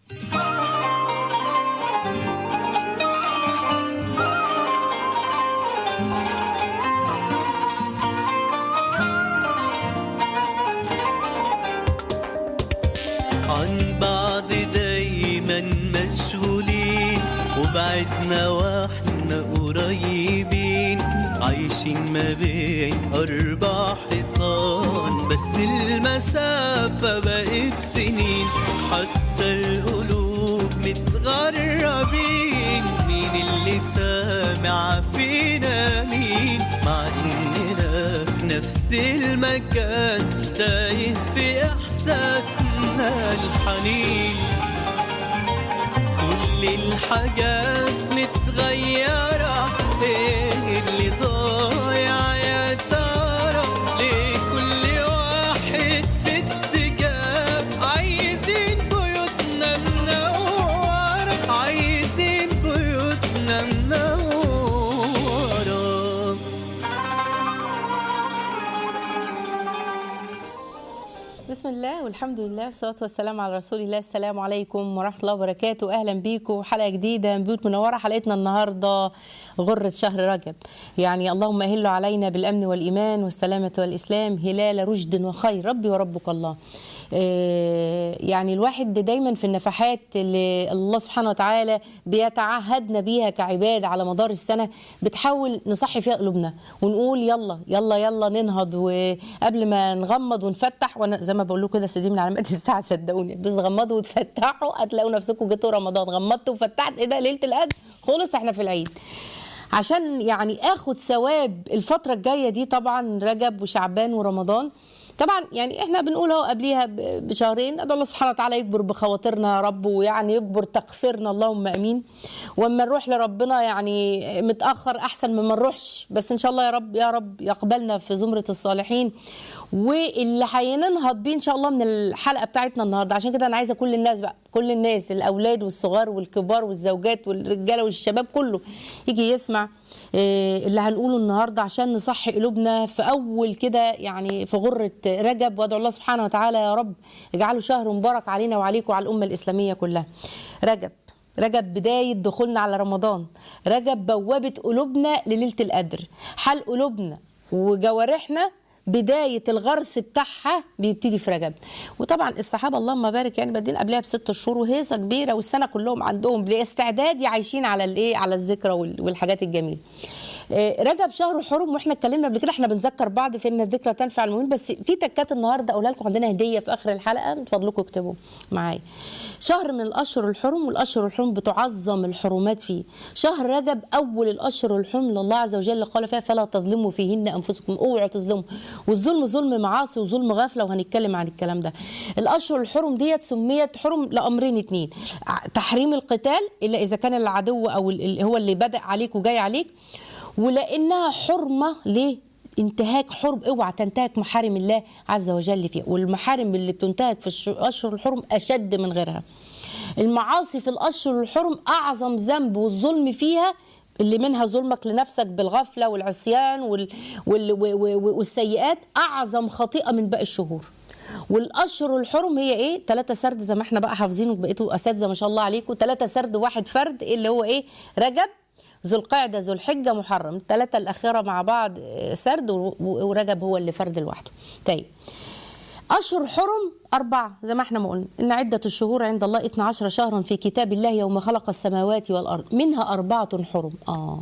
عن بعض دايما مشغولين وبعدنا واحنا قريبين عايشين ما بين أربع حيطان بس المسافة بقت سنين حتى القلوب متغربين مين اللي سامع فينا مين مع إننا في نفس المكان تايه في إحساسنا الحنين كل الحاجات متغيرة ايه اللي ضايع يا ترى ليه كل واحد في اتجاه عايزين بيوتنا منورة عايزين بيوتنا منورة بسم الله والحمد لله والصلاة والسلام على رسول الله السلام عليكم ورحمة الله وبركاته أهلا بيكم حلقة جديدة من بيوت منورة حلقتنا النهاردة غرة شهر رجب يعني اللهم أهل علينا بالأمن والإيمان والسلامة والإسلام هلال رشد وخير ربي وربك الله آه، يعني الواحد دايما في النفحات اللي الله سبحانه وتعالى بيتعهدنا بيها كعباد على مدار السنة بتحاول نصحي فيها قلوبنا ونقول يلا يلا يلا ننهض وقبل ما نغمض ونفتح وانا زي ما بقول لكم كده دي من علامات الساعه صدقوني بس غمضوا وتفتحوا هتلاقوا نفسكم جيتوا رمضان غمضت وفتحت ايه ده ليله القدر خلص احنا في العيد عشان يعني اخد ثواب الفتره الجايه دي طبعا رجب وشعبان ورمضان طبعا يعني احنا بنقول اهو قبليها ب- بشهرين ادعو الله سبحانه وتعالى يكبر بخواطرنا يا رب ويعني يكبر تقصيرنا اللهم امين واما نروح لربنا يعني متاخر احسن مما نروحش بس ان شاء الله يا رب يا رب يقبلنا في زمره الصالحين واللي هيننهض بيه ان شاء الله من الحلقه بتاعتنا النهارده عشان كده انا عايزه كل الناس بقى كل الناس الاولاد والصغار والكبار والزوجات والرجاله والشباب كله يجي يسمع إيه اللي هنقوله النهارده عشان نصحي قلوبنا في اول كده يعني في غره رجب وادعو الله سبحانه وتعالى يا رب اجعله شهر مبارك علينا وعليكم وعلى الامه الاسلاميه كلها رجب رجب بداية دخولنا على رمضان رجب بوابة قلوبنا لليلة القدر حال قلوبنا وجوارحنا بداية الغرس بتاعها بيبتدي في رجب وطبعا الصحابة اللهم بارك يعني بادين قبلها بست شهور وهيصة كبيرة والسنة كلهم عندهم باستعداد عايشين على الايه على الذكرى وال- والحاجات الجميلة آه، رجب شهر حرم واحنا اتكلمنا قبل كده احنا بنذكر بعض في ان الذكرى تنفع المؤمنين بس في تكات النهارده اقولها لكم عندنا هديه في اخر الحلقه من فضلكم اكتبوا معايا شهر من الاشهر الحرم والاشهر الحرم بتعظم الحرمات فيه شهر رجب اول الاشهر الحرم لله عز وجل قال فيها فلا تظلموا فيهن انفسكم اوعوا تظلموا والظلم ظلم معاصي وظلم غفله وهنتكلم عن الكلام ده الاشهر الحرم ديت سميت حرم لامرين اتنين ع- تحريم القتال الا اذا كان العدو او ال- ال- هو اللي بدا عليك وجاي عليك ولانها حرمه ليه انتهاك حرم اوعى تنتهك محارم الله عز وجل فيها والمحارم اللي بتنتهك في الش- الاشهر الحرم اشد من غيرها المعاصي في الاشهر الحرم اعظم ذنب والظلم فيها اللي منها ظلمك لنفسك بالغفله والعصيان وال وال و- و- والسيئات اعظم خطيئه من باقي الشهور والاشهر الحرم هي ايه ثلاثة سرد زي ما احنا بقى حافظين وبقيتوا اساتذه ما شاء الله عليكم ثلاثة سرد واحد فرد إيه اللي هو ايه رجب ذو القعده ذو الحجه محرم الثلاثه الاخيره مع بعض آه، سرد و- و- ورجب هو اللي فرد لوحده طيب أشهر حرم أربعة زي ما احنا ما قلنا إن عدة الشهور عند الله 12 شهرا في كتاب الله يوم خلق السماوات والأرض منها أربعة حرم آه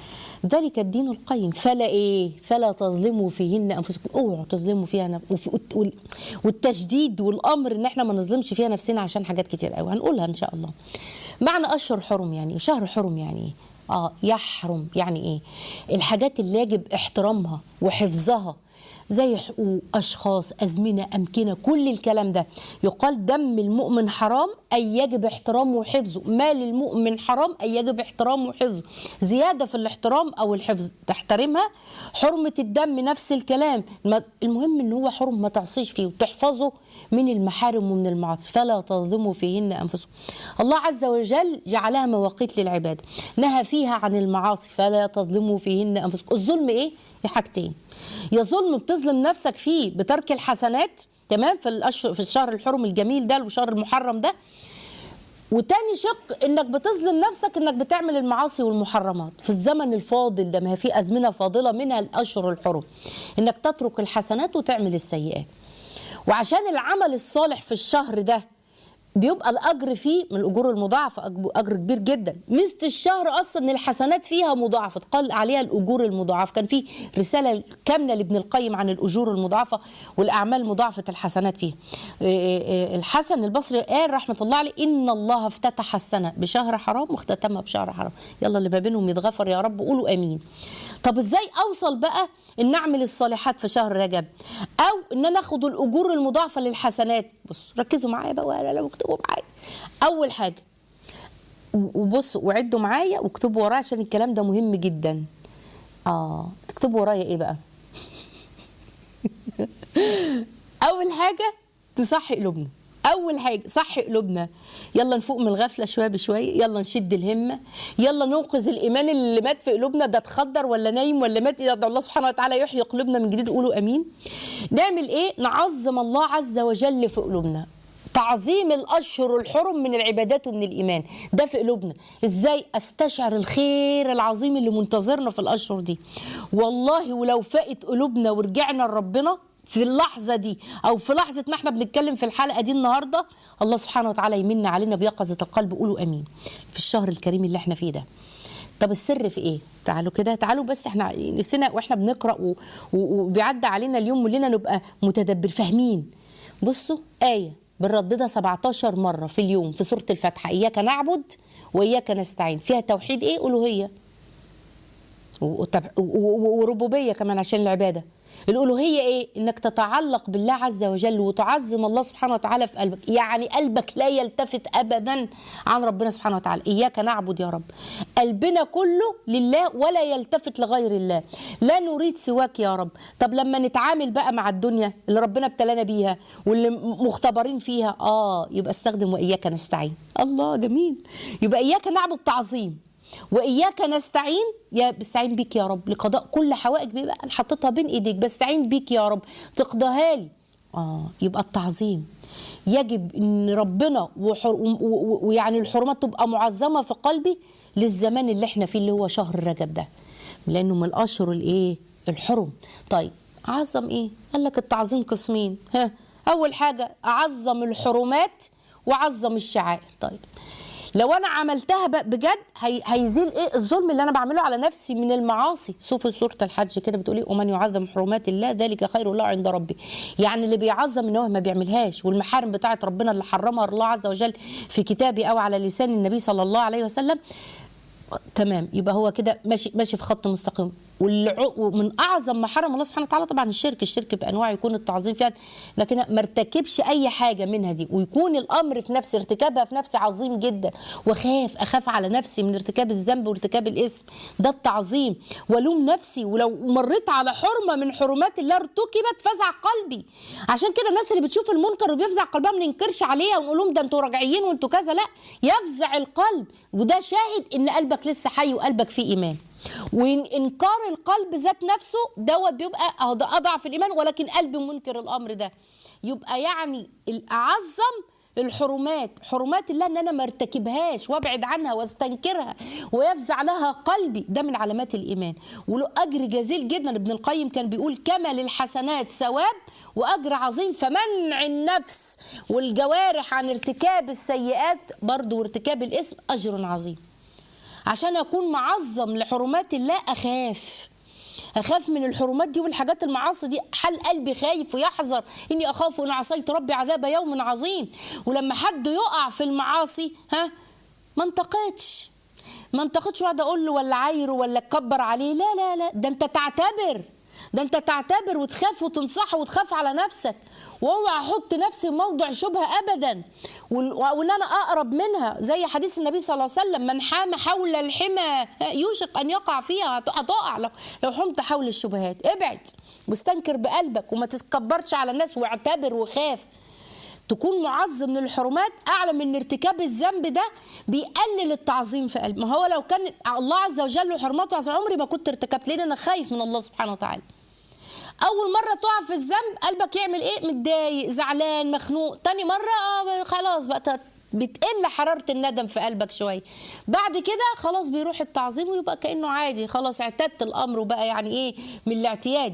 ذلك الدين القيم فلا ايه فلا تظلموا فيهن انفسكم اوعوا تظلموا فيها نف... وف- وال- والتشديد والامر ان احنا ما نظلمش فيها نفسنا عشان حاجات كتير قوي هنقولها ان شاء الله معنى اشهر حرم يعني إيه؟ شهر حرم يعني ايه اه يحرم يعني ايه الحاجات اللي يجب احترامها وحفظها زي حقوق اشخاص ازمنه امكنه كل الكلام ده يقال دم المؤمن حرام اي يجب احترامه وحفظه مال المؤمن حرام اي يجب احترامه وحفظه زياده في الاحترام او الحفظ تحترمها حرمه الدم نفس الكلام الم- المهم ان هو حرم ما تعصيش فيه وتحفظه من المحارم ومن المعاصي فلا تظلموا فيهن انفسكم الله عز وجل جعلها مواقيت للعباده نهى فيها عن المعاصي فلا تظلموا فيهن انفسكم الظلم ايه يا حاجتين يا ظلم بتظلم نفسك فيه بترك الحسنات تمام في الأشهر في الشهر الحرم الجميل ده والشهر المحرم ده وتاني شق انك بتظلم نفسك انك بتعمل المعاصي والمحرمات في الزمن الفاضل ده ما هي في ازمنه فاضله منها الاشهر الحرم انك تترك الحسنات وتعمل السيئات وعشان العمل الصالح في الشهر ده بيبقى الاجر فيه من الاجور المضاعفه أج- اجر كبير جدا ميزه الشهر اصلا ان الحسنات فيها مضاعفه قال عليها الاجور المضاعفه كان في رساله كامله لابن القيم عن الاجور المضاعفه والاعمال مضاعفه الحسنات فيها إيه إيه الحسن البصري قال رحمه الله عليه ان الله افتتح السنه بشهر حرام واختتمها بشهر حرام يلا اللي ما بينهم يتغفر يا رب قولوا امين طب ازاي اوصل بقى ان اعمل الصالحات في شهر رجب او ان انا اخد الاجور المضاعفه للحسنات بص ركزوا معايا بقى ولا لو اكتبوا معايا اول حاجه وبصوا وعدوا معايا واكتبوا ورايا عشان الكلام ده مهم جدا اه تكتبوا ورايا ايه بقى اول حاجه تصحي قلوبنا اول حاجه صحي قلوبنا يلا نفوق من الغفله شويه بشويه يلا نشد الهمه يلا ننقذ الايمان اللي مات في قلوبنا ده اتخدر ولا نايم ولا مات يدعو الله سبحانه وتعالى يحيي قلوبنا من جديد قولوا امين نعمل ايه نعظم الله عز وجل في قلوبنا تعظيم الاشهر الحرم من العبادات ومن الايمان ده في قلوبنا ازاي استشعر الخير العظيم اللي منتظرنا في الاشهر دي والله ولو فقت قلوبنا ورجعنا لربنا في اللحظه دي او في لحظه ما احنا بنتكلم في الحلقه دي النهارده الله سبحانه وتعالى يمن علينا بيقظه القلب قولوا امين في الشهر الكريم اللي احنا فيه ده طب السر في ايه تعالوا كده تعالوا بس احنا نفسنا واحنا بنقرا و- و- وبيعدي علينا اليوم ولنا نبقى متدبر فاهمين بصوا ايه بنرددها 17 مره في اليوم في سوره الفاتحه اياك نعبد واياك نستعين فيها توحيد ايه الوهيه وطب- و- و- وربوبيه كمان عشان العباده الالوهيه ايه انك تتعلق بالله عز وجل وتعظم الله سبحانه وتعالى في قلبك يعني قلبك لا يلتفت ابدا عن ربنا سبحانه وتعالى اياك نعبد يا رب قلبنا كله لله ولا يلتفت لغير الله لا نريد سواك يا رب طب لما نتعامل بقى مع الدنيا اللي ربنا ابتلانا بيها واللي مختبرين فيها اه يبقى استخدم واياك نستعين الله جميل يبقى اياك نعبد تعظيم واياك نستعين يا بستعين بيك يا رب لقضاء كل حوائج بقى انا حطيتها بين ايديك بستعين بيك يا رب تقضيها لي اه يبقى التعظيم يجب ان ربنا وحر و- و- ويعني الحرمات تبقى معظمه في قلبي للزمان اللي احنا فيه اللي هو شهر رجب ده لانه من الاشهر الايه الحرم طيب عظم ايه قال لك التعظيم قسمين ها اول حاجه اعظم الحرمات واعظم الشعائر طيب لو انا عملتها ب- بجد هي هيزيل ايه الظلم اللي انا بعمله على نفسي من المعاصي شوف سوره الحج كده بتقولي ومن يعظم حرمات الله ذلك خير له عند ربي يعني اللي بيعظم ان هو ما بيعملهاش والمحارم بتاعه ربنا اللي حرمها الله عز وجل في كتابه او على لسان النبي صلى الله عليه وسلم تمام يبقى هو كده ماشي ماشي في خط مستقيم والع- ومن اعظم ما حرم الله سبحانه وتعالى طبعا الشرك الشرك بانواع يكون التعظيم فيها لكن ما ارتكبش اي حاجه منها دي ويكون الامر في نفسي ارتكابها في نفسي عظيم جدا واخاف اخاف على نفسي من ارتكاب الذنب وارتكاب الاسم ده التعظيم والوم نفسي ولو مريت على حرمه من حرمات الله ارتكبت فزع قلبي عشان كده الناس اللي بتشوف المنكر وبيفزع قلبها ما ننكرش عليها ونقول لهم ده انتوا راجعين وانتوا كذا لا يفزع القلب وده شاهد ان قلبك لسه حي وقلبك فيه ايمان وانكار القلب ذات نفسه دوت بيبقى اهو ده اضعف الايمان ولكن قلبي منكر الامر ده يبقى يعني الاعظم الحرمات حرمات الله ان انا ما ارتكبهاش وابعد عنها واستنكرها ويفزع لها قلبي ده من علامات الايمان وله اجر جزيل جدا ابن القيم كان بيقول كما للحسنات ثواب واجر عظيم فمنع النفس والجوارح عن ارتكاب السيئات برضو وارتكاب الاسم اجر عظيم عشان اكون معظم لحرمات الله اخاف اخاف من الحرمات دي والحاجات المعاصي دي حال قلبي خايف ويحذر اني اخاف ان عصيت ربي عذاب يوم عظيم ولما حد يقع في المعاصي ها ما انتقدش ما انتقدش واقعد اقول له ولا عايره ولا اتكبر عليه لا لا لا ده انت تعتبر ده انت تعتبر وتخاف وتنصح وتخاف على نفسك واوعى احط نفسي في موضع شبهه ابدا وال- وان انا اقرب منها زي حديث النبي صلى الله عليه وسلم من حام حول الحمى يوشك ان يقع فيها هت- هتقع لو لو حمت حول الشبهات ابعد واستنكر بقلبك وما تتكبرش على الناس واعتبر وخاف تكون معظم للحرمات اعلى من ارتكاب الذنب ده بيقلل التعظيم في قلبي ما هو لو كان الله عز وجل وحرماته عز عمري ما كنت ارتكبت لان انا خايف من الله سبحانه وتعالى اول مره تقع في الذنب قلبك يعمل ايه متضايق زعلان مخنوق تاني مره آه خلاص بقى ت- بتقل حراره الندم في قلبك شويه بعد كده خلاص بيروح التعظيم ويبقى كانه عادي خلاص اعتدت الامر وبقى يعني ايه من الاعتياد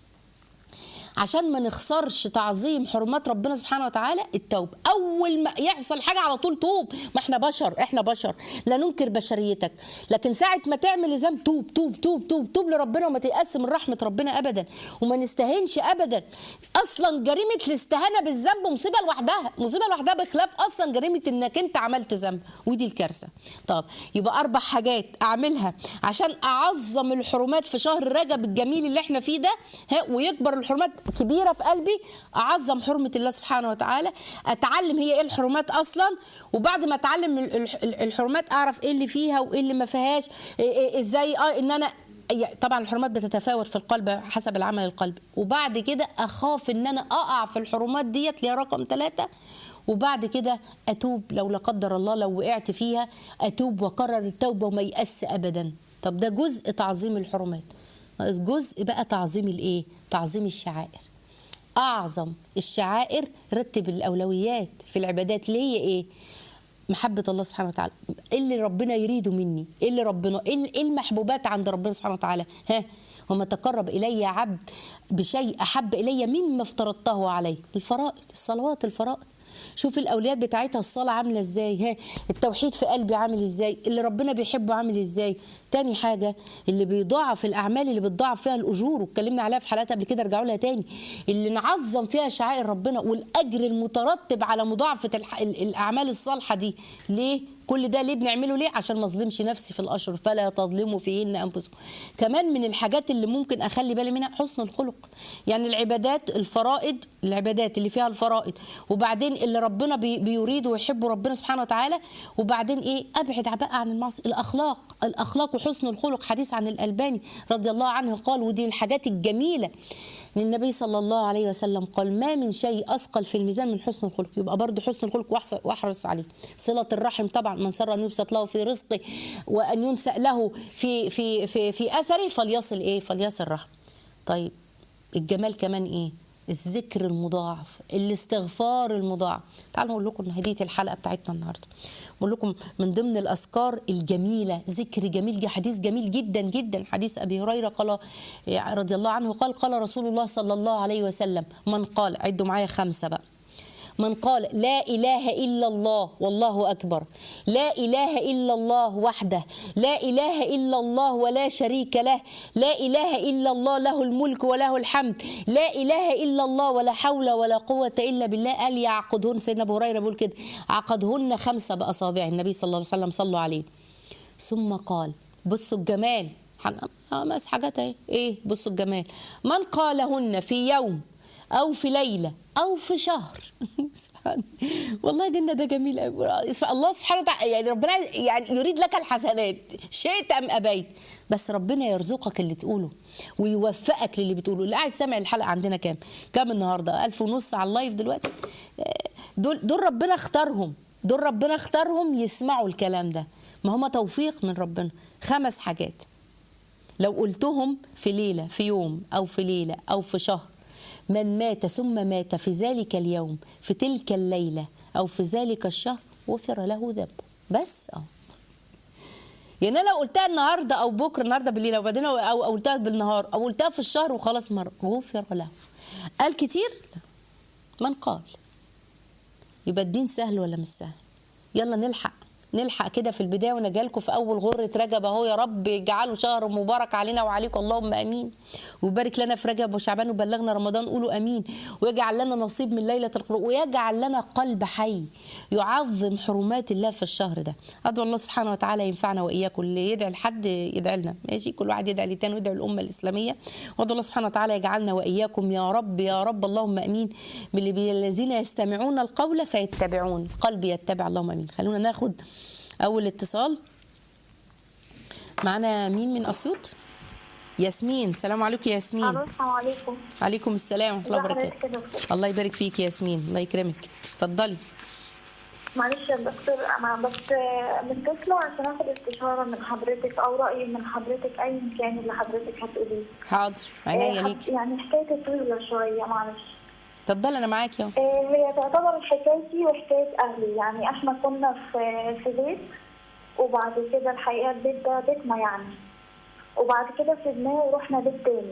عشان ما نخسرش تعظيم حرمات ربنا سبحانه وتعالى التوبة أول ما يحصل حاجة على طول توب ما احنا بشر احنا بشر لا ننكر بشريتك لكن ساعة ما تعمل ذنب توب توب توب توب توب لربنا وما تيأس من رحمة ربنا أبدا وما نستهينش أبدا أصلا جريمة الاستهانة بالذنب مصيبة لوحدها مصيبة لوحدها بخلاف أصلا جريمة إنك أنت عملت ذنب ودي الكارثة طب يبقى أربع حاجات أعملها عشان أعظم الحرمات في شهر رجب الجميل اللي احنا فيه ده ها ويكبر الحرمات كبيره في قلبي اعظم حرمه الله سبحانه وتعالى اتعلم هي ايه الحرمات اصلا وبعد ما اتعلم ال- ال- الحرمات اعرف ايه اللي فيها وايه اللي ما فيهاش إيه- إيه- ازاي اه ان انا يع- طبعا الحرمات بتتفاوت في القلب حسب العمل القلبي وبعد كده اخاف ان انا اقع في الحرمات ديت اللي هي رقم ثلاثة وبعد كده اتوب لو لا قدر الله لو وقعت فيها اتوب واكرر التوبه وما يأس ابدا طب ده جزء تعظيم الحرمات ناقص جزء بقى تعظيم الايه تعظيم الشعائر اعظم الشعائر رتب الاولويات في العبادات اللي هي ايه محبة الله سبحانه وتعالى ايه اللي ربنا يريده مني ايه اللي ربنا ايه إيه المحبوبات عند ربنا سبحانه وتعالى ها وما تقرب الي عبد بشيء احب الي مما افترضته عليه الفرائض الصلوات الفرائض شوف الاولويات بتاعتها الصلاه عامله ازاي ها التوحيد في قلبي عامل ازاي اللي ربنا بيحبه عامل ازاي تاني حاجه اللي بيضاعف الاعمال اللي بتضاعف فيها الاجور واتكلمنا عليها في حلقات قبل كده ارجعوا لها تاني اللي نعظم فيها شعائر ربنا والاجر المترتب على مضاعفه الح- ال- الاعمال الصالحه دي ليه كل ده ليه بنعمله ليه عشان ما اظلمش نفسي في الاشهر فلا تظلموا فيهن انفسكم كمان من الحاجات اللي ممكن اخلي بالي منها حسن الخلق يعني العبادات الفرائض العبادات اللي فيها الفرائض وبعدين اللي ربنا بي بيريد ويحبه ربنا سبحانه وتعالى وبعدين ايه ابعد بقى عن المعصيه الاخلاق الاخلاق وحسن الخلق حديث عن الالباني رضي الله عنه قال ودي من الحاجات الجميله النبي صلى الله عليه وسلم قال ما من شيء اثقل في الميزان من حسن الخلق يبقى برضه حسن الخلق واحس- واحرص عليه صله الرحم طبعا من سر ان يبسط له في رزقه وان ينسأ له في في في في اثره فليصل ايه فليصل رحم طيب الجمال كمان ايه الذكر المضاعف الاستغفار المضاعف تعالوا اقول لكم هديه الحلقه بتاعتنا النهارده بقول لكم من ضمن الاذكار الجميله ذكر جميل جدا حديث جميل جدا جدا حديث ابي هريره قال رضي الله عنه قال قال رسول الله صلى الله عليه وسلم من قال عدوا معايا خمسه بقى من قال لا إله إلا الله والله أكبر لا إله إلا الله وحده لا إله إلا الله ولا شريك له لا إله إلا الله له الملك وله الحمد لا إله إلا الله ولا حول ولا قوة إلا بالله قال يعقدهن سيدنا أبو هريرة بيقول كده عقدهن خمسة بأصابع النبي صلى الله عليه وسلم صلوا عليه ثم قال بصوا الجمال خمس حاجات اهي ايه بصوا الجمال من قالهن في يوم او في ليله او في شهر سبحان والله ديننا ده جميل قوي الله سبحانه وتعالى يعني ربنا يعني يريد لك الحسنات شئت ام ابيت بس ربنا يرزقك اللي تقوله ويوفقك للي بتقوله اللي قاعد سامع الحلقه عندنا كام كام النهارده ألف ونص على اللايف دلوقتي دول دول ربنا اختارهم دول ربنا اختارهم يسمعوا الكلام ده ما هما توفيق من ربنا خمس حاجات لو قلتهم في ليله في يوم او في ليله او في شهر من مات ثم مات في ذلك اليوم في تلك الليله او في ذلك الشهر غفر له ذنبه بس اه يعني انا لو قلتها النهارده او بكره النهارده بالليل وبعدين او او قلتها بالنهار او قلتها في الشهر وخلاص مره غفر له قال كتير لا. من قال يبقى الدين سهل ولا مش سهل يلا نلحق نلحق كده في البدايه وانا جالكم في اول غره رجب اهو يا رب اجعله شهر مبارك علينا وعليكم اللهم امين ويبارك لنا في رجب وشعبان وبلغنا رمضان قولوا امين ويجعل لنا نصيب من ليله القدر ويجعل لنا قلب حي يعظم حرمات الله في الشهر ده ادعو الله سبحانه وتعالى ينفعنا واياكم اللي يدعي لحد يدعي لنا ماشي كل واحد يدعي للتاني ويدعي الامه الاسلاميه وادعو الله سبحانه وتعالى يجعلنا واياكم يا رب يا رب اللهم امين من الذين يستمعون القول فيتبعون قلبي يتبع اللهم امين خلونا ناخد اول اتصال معنا مين من اسيوط ياسمين السلام عليكم يا ياسمين الو السلام عليكم عليكم السلام ورحمه الله ازي وبركاته حضرتك يا دكتور؟ الله يبارك فيك يا ياسمين الله يكرمك اتفضلي معلش يا دكتور انا بس متصله عشان اخد استشاره من حضرتك او راي من حضرتك ايا كان اللي حضرتك هتقوليه حاضر عينيا آه، ليك يعني حكايه طويله شويه معلش اتفضلي انا معاكي اهو آه، هي تعتبر حكايتي وحكاية أهلي يعني إحنا كنا في في بيت وبعد كده الحقيقة البيت ده بيتنا يعني وبعد كده سيبناه ورحنا بيت تاني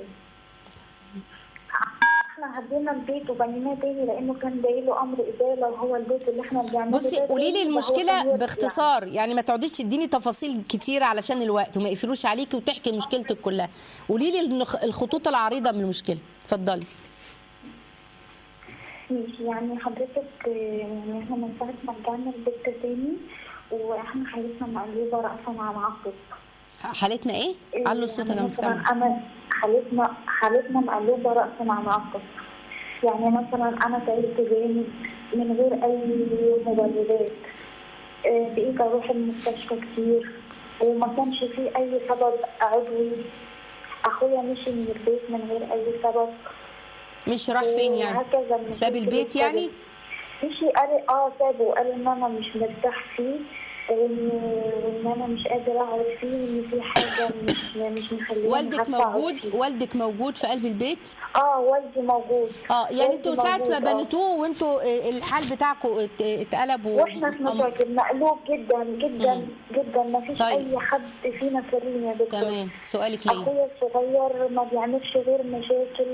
احنا هدينا البيت وبنيناه تاني لأنه كان جاي له أمر إزالة وهو البيت اللي احنا بنعمله بصي ده قولي لي تاني، فهو المشكله كان يرجع. باختصار يعني ما تقعديش تديني تفاصيل كتير علشان الوقت وما يقفلوش عليكي وتحكي مشكلتك كلها قولي لي النخ- الخطوط العريضه من المشكله اتفضلي ماشي يعني حضرتك آه، يعني احنا من ساعة ما رجعنا البيت تاني واحنا حالتنا مقلوبة رأسا على عقب حالتنا ايه علوا الصوت يعني انا مش سامعه مثلا انا حالتنا حالتنا مقلوبة رأسا على عقب يعني مثلا انا تعبت جامد من غير اي مبررات آه، بقيت اروح المستشفى كتير وما كانش فيه اي سبب عضوي اخويا مشي من البيت من غير اي سبب مش راح فين يعني وهكذا من ساب كل البيت سبب. يعني مشي قال اه سابه وقال ان انا مش مرتاح فيه وان وان انا مش قادر اقعد فيه وان في حاجه مش مش مخليني والدك عارفة أقعد موجود فيه. والدك موجود في قلب البيت اه والدي موجود اه يعني والدي انتوا ساعه ما موجود، آه. بنيتوه وانتوا آه، الحال بتاعكم ات- اتقلب و- واحنا في أم- مشاكل مقلوب جدا جدا جدا ما فيش طيب. اي حد فينا سليم يا دكتور تمام سؤالك ليه اخويا الصغير ما بيعملش غير مشاكل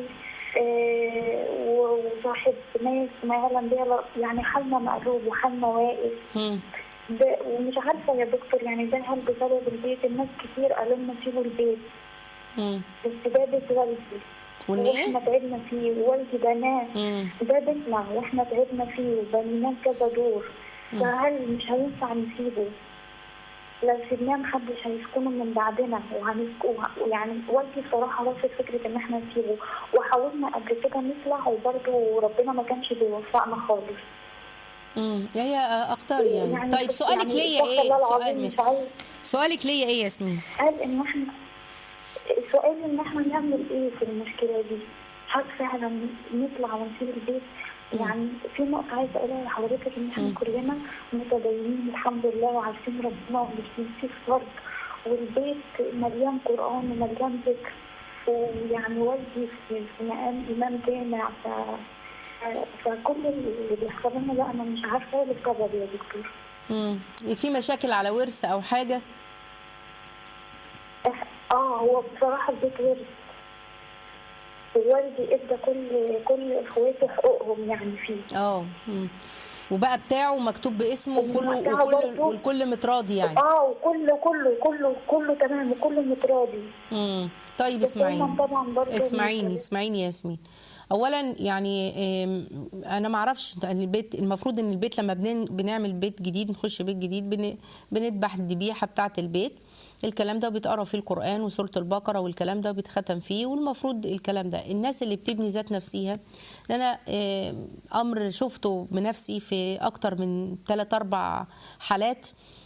آه و- وصاحب ناس ما يعلم بيها يعني حالنا مقلوب وحالنا واقف مم. ده ومش عارفه يا دكتور يعني ده هل بسبب البيت الناس كتير قالوا لنا سيبوا البيت مم. بس ده بيت والدي وإن إيه؟ واحنا تعبنا فيه ووالدي بناه مم. ده بيتنا واحنا تعبنا فيه وبنيناه كذا دور فهل مش هينفع نسيبه لو سيبناه محدش هيسكنه من بعدنا وهنسكن يعني والدي بصراحة رافض فكرة إن احنا نسيبه وحاولنا قبل كده نطلع وبرضه ربنا ما كانش بيوفقنا خالص مم. هي اقدار يعني طيب بس سؤالك يعني ليا استغفر ايه الله سؤال العظيم مش مش عايز سؤالك ليا ايه يا ياسمين قال ان احنا سؤال ان احنا نعمل ايه في المشكله دي هل فعلا نطلع ونسيب البيت يعني في نقطة عايزة أقولها لحضرتك إن إحنا كلنا متدينين الحمد لله وعارفين ربنا ومش بنسيب فرد والبيت مليان قرآن ومليان ذكر ويعني والدي في في مقام إمام جامع ف فكل اللي بيحصل لنا ده أنا مش عارفة إيه السبب يا دكتور مم. في مشاكل على ورث او حاجه إح- اه هو بصراحة البيت ورث ووالدي ادى كل كل اخواته حقوقهم يعني فيه اه مم. وبقى بتاعه مكتوب باسمه وكله بتاعه وكل برضه. والكل متراضي يعني اه وكله كله كله كله تمام وكله متراضي مم. طيب بس هما اسمعيني طبعا برضه اسمعيني مش- اسمعيني يا ياسمين اولا يعني آم، انا ما اعرفش إن البيت المفروض ان البيت لما بنن- بنعمل بيت جديد نخش بيت جديد بن- بنذبح الذبيحه بتاعه البيت الكلام ده بيتقرا فيه القران وسوره البقره والكلام ده بيتختم فيه والمفروض الكلام ده الناس اللي بتبني ذات نفسها انا آم، امر شفته بنفسي في اكتر من 3 4 حالات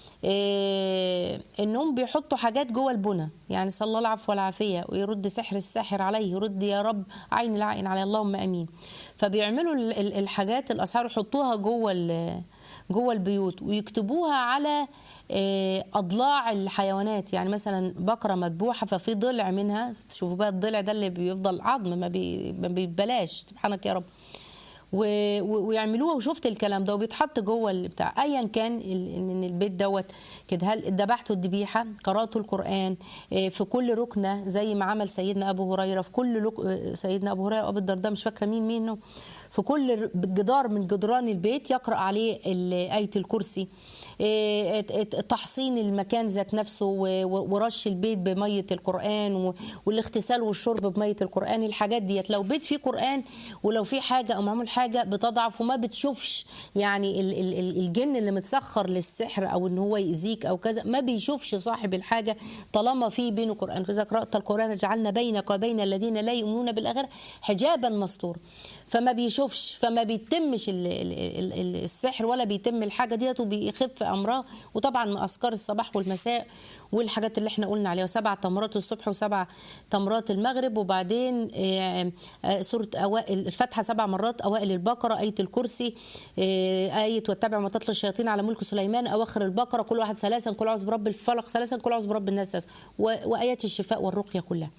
إيه انهم بيحطوا حاجات جوه البنى يعني صلى الله العفو والعافيه ويرد سحر الساحر عليه يرد يا رب عين العين عليه اللهم امين فبيعملوا ال- ال- الحاجات الاسعار يحطوها جوه ال- جوه البيوت ويكتبوها على إيه، اضلاع الحيوانات يعني مثلا بقره مذبوحه ففي ضلع منها تشوفوا بقى الضلع ده اللي بيفضل عظم ما بي- ما بيبلاش سبحانك يا رب و- و- ويعملوها وشفت الكلام ده وبيتحط جوه البتاع ايا كان ال- ان البيت دوت كده هل ذبحتوا الذبيحه قراتوا القران إيه، في كل ركنه زي ما عمل سيدنا ابو هريره في كل لك... آه، سيدنا ابو هريره ابو الدرداء مش فاكره مين منه في كل ر- جدار من جدران البيت يقرا عليه ال- ايه الكرسي إيه، ات- ات- تحصين المكان ذات نفسه و- و- ورش البيت بميه القران و- والاغتسال والشرب بميه القران الحاجات ديت لو بيت فيه قران ولو في حاجه او معمول حاجه بتضعف وما بتشوفش يعني ال- ال- ال- الجن اللي متسخر للسحر او ان هو يأذيك او كذا ما بيشوفش صاحب الحاجه طالما في بينه قران فاذا قرات القران جعلنا بينك وبين الذين لا يؤمنون بالاخره حجابا مستور فما بيشوفش فما بيتمش ال- ال- ال- ال- السحر ولا بيتم الحاجه ديت وبيخف امرها وطبعا من اذكار الصباح والمساء والحاجات اللي احنا قلنا عليها سبع تمرات الصبح وسبع تمرات المغرب وبعدين آه، آه، سوره اوائل الفاتحه سبع مرات اوائل البقره ايه الكرسي آه، ايه واتبع ما تتلو الشياطين على ملك سليمان اواخر البقره كل واحد ثلاثا كل اعوذ برب الفلق ثلاثا كل اعوذ برب الناس ثلاثاً. و- وايات الشفاء والرقيه كلها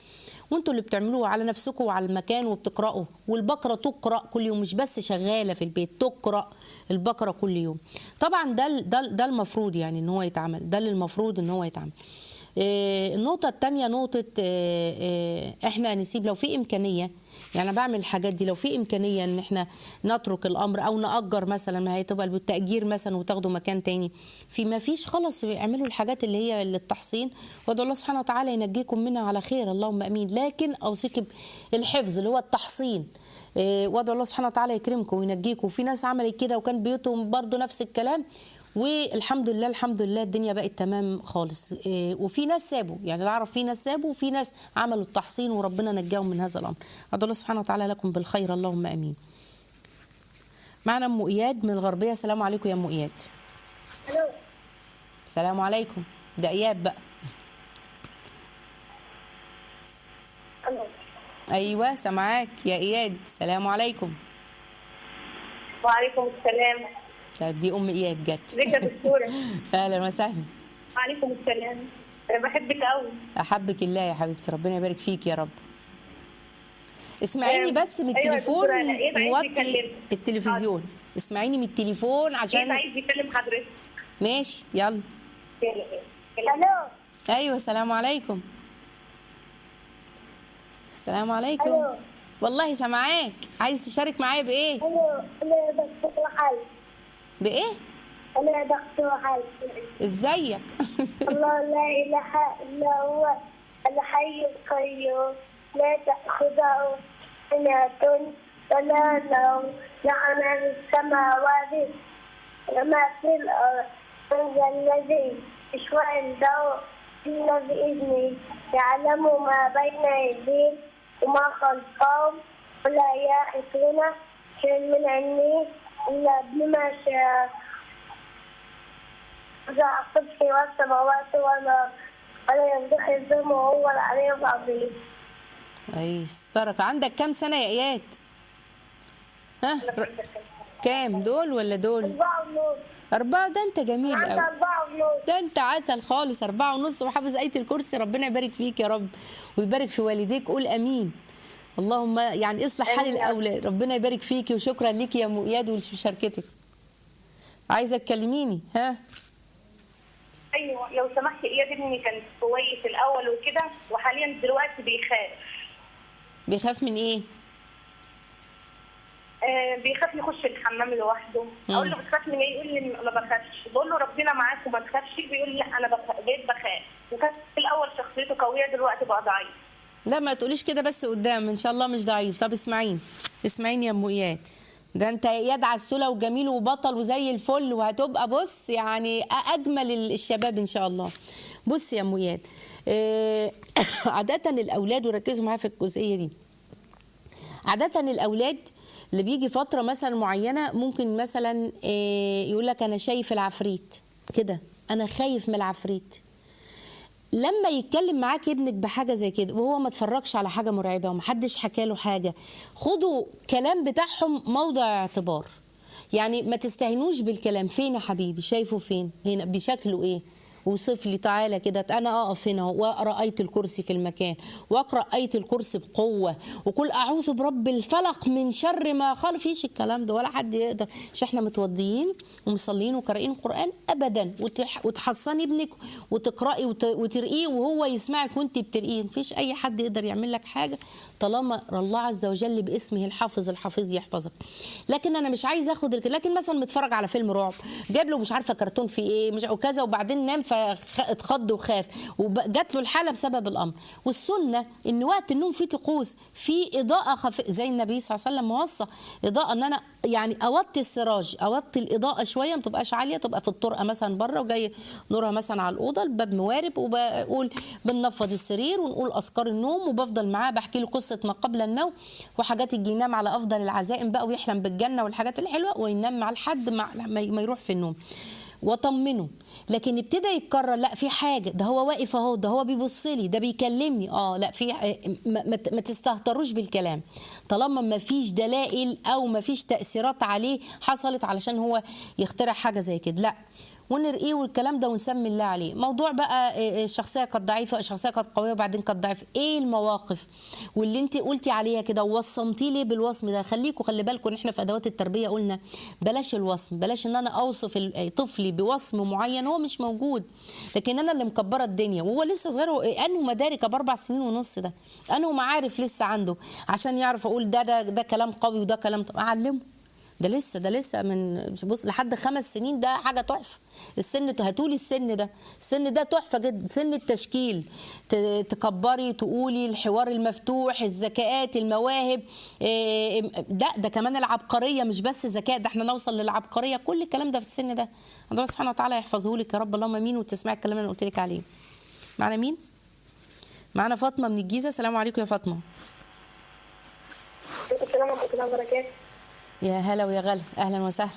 وانتوا اللي بتعملوه على نفسكم وعلى المكان وبتقراوا والبقره تقرا كل يوم مش بس شغاله في البيت تقرا البقره كل يوم طبعا ده ال- ده ال- ده المفروض يعني ان هو يتعمل ده اللي المفروض ان هو يتعمل آه، النقطة التانية نقطة آه، آه، احنا نسيب لو في إمكانية يعني أنا بعمل الحاجات دي لو في إمكانية إن احنا نترك الأمر أو نأجر مثلا ما هي تبقى بالتأجير مثلا وتاخدوا مكان تاني في ما فيش خلاص اعملوا الحاجات اللي هي للتحصين وادعوا الله سبحانه وتعالى ينجيكم منها على خير اللهم امين لكن اوصيك بالحفظ اللي هو التحصين إيه، وادعوا الله سبحانه وتعالى يكرمكم وينجيكم وفي ناس عملت كده وكان بيوتهم برضو نفس الكلام والحمد لله الحمد لله الدنيا بقت تمام خالص إيه، وفي ناس سابوا يعني اللي اعرف في ناس سابوا وفي ناس عملوا التحصين وربنا نجاهم من هذا الامر ادعو الله سبحانه وتعالى لكم بالخير اللهم امين معنا ام اياد من الغربيه السلام عليكم يا ام اياد الو السلام عليكم ده اياد بقى الو ايوه سامعاك يا اياد السلام عليكم وعليكم السلام طيب دي ام اياد جت ازيك يا دكتوره اهلا وسهلا وعليكم السلام انا بحبك قوي احبك الله يا حبيبتي ربنا يبارك فيك يا رب اسمعيني أيوة. بس من أيوة يا التليفون دكتورة، أنا إيه عايز وطي يكلمك؟ التلفزيون اسمعيني من التليفون ايه عشان عايز يكلم حضرتك ماشي يلا الو ايوه السلام عليكم السلام عليكم ألو. والله سامعاك عايز تشارك معايا بايه الو انا دكتور حل بايه انا دكتور حل ازيك الله لا اله الا هو الحي القيوم لا تاخذه سنه ولا نوم له ما في السماوات وما في الارض من ذا الذي يشفع عنده الا باذنه يعلم ما بين ايديهم وما خلفهم ولا يحيطون شيء من علمه الا بما شاء وزع الصبح والسماوات والأرض ولا يمدح الظلم وهو العلي العظيم كويس بركه عندك كام سنه يا اياد ها ر- كام دول ولا دول أربعة ونص أربعة ده أنت جميل عندي أوي أربعة ونص ده أنت عسل خالص أربعة ونص وحافظ آية الكرسي ربنا يبارك فيك يا رب ويبارك في والديك قول أمين اللهم يعني اصلح حال آمين يا رب. الأولاد ربنا يبارك فيكي وشكرا ليكي يا أم إياد ومشاركتك عايزة تكلميني ها ايوه لو سمحت اياد ابني كان كويس الاول وكده وحاليا دلوقتي بيخاف بيخاف من إيه؟ آه بيخاف يخش الحمام لوحده اقول له بتخاف من ايه يقول لي ما بخافش بقول له ربنا معاك وما تخافش بيقول لي لا انا بخ- بقيت بخاف وكان في الاول شخصيته قويه دلوقتي بقى ضعيف لا ما تقوليش كده بس قدام ان شاء الله مش ضعيف طب اسمعيني اسمعيني يا ام اياد ده انت اياد عسوله وجميل وبطل وزي الفل وهتبقى بص يعني اجمل ال- الشباب ان شاء الله بص يا ام اياد آه، عاده الاولاد وركزوا معايا في الجزئيه دي عادة الأولاد اللي بيجي فترة مثلا معينة ممكن مثلا آه، يقول لك أنا شايف العفريت كده أنا خايف من العفريت لما يتكلم معاك ابنك بحاجه زي كده وهو ما اتفرجش على حاجه مرعبه ومحدش حكى له حاجه خدوا كلام بتاعهم موضع اعتبار يعني ما تستهينوش بالكلام فين يا حبيبي شايفه فين هنا بشكله ايه وصف لي تعالى كده انا اقف هنا واقرا ايه الكرسي في المكان واقرا ايه الكرسي بقوه وقل اعوذ برب الفلق من شر ما خلق فيش الكلام ده ولا حد يقدر مش احنا متوضيين ومصلين وقارئين قران ابدا وتح- وتحصني ابنك وتقراي وت- وترقيه وهو يسمعك وانت بترقيه مفيش اي حد يقدر يعمل لك حاجه طالما الله عز وجل باسمه الحافظ الحفيظ يحفظك لكن انا مش عايز اخد الك- لكن مثلا متفرج على فيلم رعب جاب له مش عارفه كرتون في ايه مش وكذا وبعدين نام فاتخض وخاف وجات له الحاله بسبب الامر والسنه ان وقت النوم فيه طقوس في اضاءه خف... زي النبي صلى الله عليه وسلم موصى اضاءه ان انا يعني اوطي السراج اوطي الاضاءه شويه ما تبقاش عاليه تبقى في الطرقه مثلا بره وجاي نورها مثلا على الاوضه الباب موارب وبقول بننفض السرير ونقول اذكار النوم وبفضل معاه بحكي له قصه ما قبل النوم وحاجات يجي ينام على افضل العزائم بقى ويحلم بالجنه والحاجات الحلوه وينام مع الحد مع ما ما يروح في النوم واطمنه لكن ابتدى يتكرر لا في حاجه ده هو واقف اهو ده هو بيبص لي ده بيكلمني اه لا في ما, ما ما تستهتروش بالكلام طالما ما فيش دلائل او ما فيش تاثيرات عليه حصلت علشان هو يخترع حاجه زي كده لا ونرقيه والكلام ده ونسمي الله عليه موضوع بقى إيه، إيه، الشخصيه كانت ضعيفه الشخصيه كانت قويه وبعدين كانت ضعيفه ايه المواقف واللي انت قلتي عليها كده ووصمتي لي بالوصم ده خليكوا خلي بالكم ان احنا في ادوات التربيه قلنا بلاش الوصم بلاش ان انا اوصف ال- طفلي بوصم معين هو مش موجود لكن انا اللي مكبره الدنيا وهو لسه صغير هو انه مدارك باربع سنين ونص ده انه معارف لسه عنده عشان يعرف اقول ده ده ده كلام قوي وده كلام ط- اعلمه ده لسه ده لسه من بص لحد خمس سنين ده حاجه تحفه السن هاتولي السن ده السن ده تحفه جدا سن التشكيل ت- تكبري تقولي الحوار المفتوح الذكاءات المواهب إيه، ده ده كمان العبقريه مش بس ذكاء ده احنا نوصل للعبقريه كل الكلام ده في السن ده الله سبحانه وتعالى يحفظه لك يا رب اللهم امين وتسمعي الكلام اللي أنا قلت لك عليه معنا مين معنا فاطمه من الجيزه السلام عليكم يا فاطمه السلام ورحمة الله وبركاته يا هلا ويا غلا اهلا وسهلا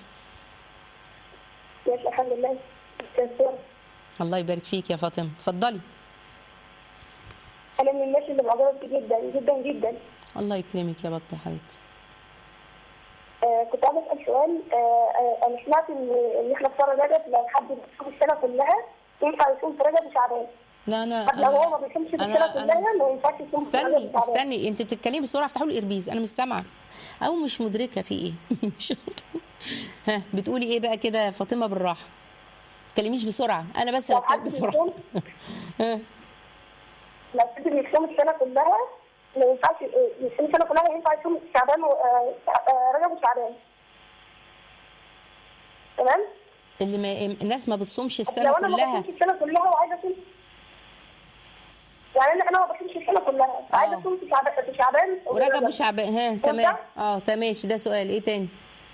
ماشي الحمد لله كثير الله يبارك فيك يا فاطمه اتفضلي أنا من الناس اللي معجبة بيه جدا جدا جدا الله يكرمك يا بطه يا حبيبتي آه كنت عايزة أسأل سؤال آه آه أنا سمعت إن إن إحنا في شهر رجب لو حد بيصوم السنة كلها ينفع يصوم في رجب وشعبان لا انا طب لو هو ما بيصومش في السنة كلها ما ينفعش يصوم في رجب استني وشعبان استني انت بتتكلمي بسرعه افتحوا لي الاربيز انا مش سامعه او مش مدركه في ايه مش- ها بتقولي ايه بقى كده يا فاطمه بالراحه ما تتكلميش بسرعه انا بس اللي لو حد اتكلم بسرعه بيصوم ها لو حد بيصوم السنة كلها ما ينفعش يصوم السنة كلها ينفع يصوم شعبان و- آه، آه، رجب وشعبان تمام؟ اللي ما الناس ما بتصومش طب السنه لو انا ما كلها بصومش السنه كلها وعايزه اصوم يعني انا انا ما بصومش السنه كلها عايزه اصوم في شعبان في شعبان ورجب وشعبان ها تمام ينفع؟ اه تمام ماشي ده سؤال ايه تاني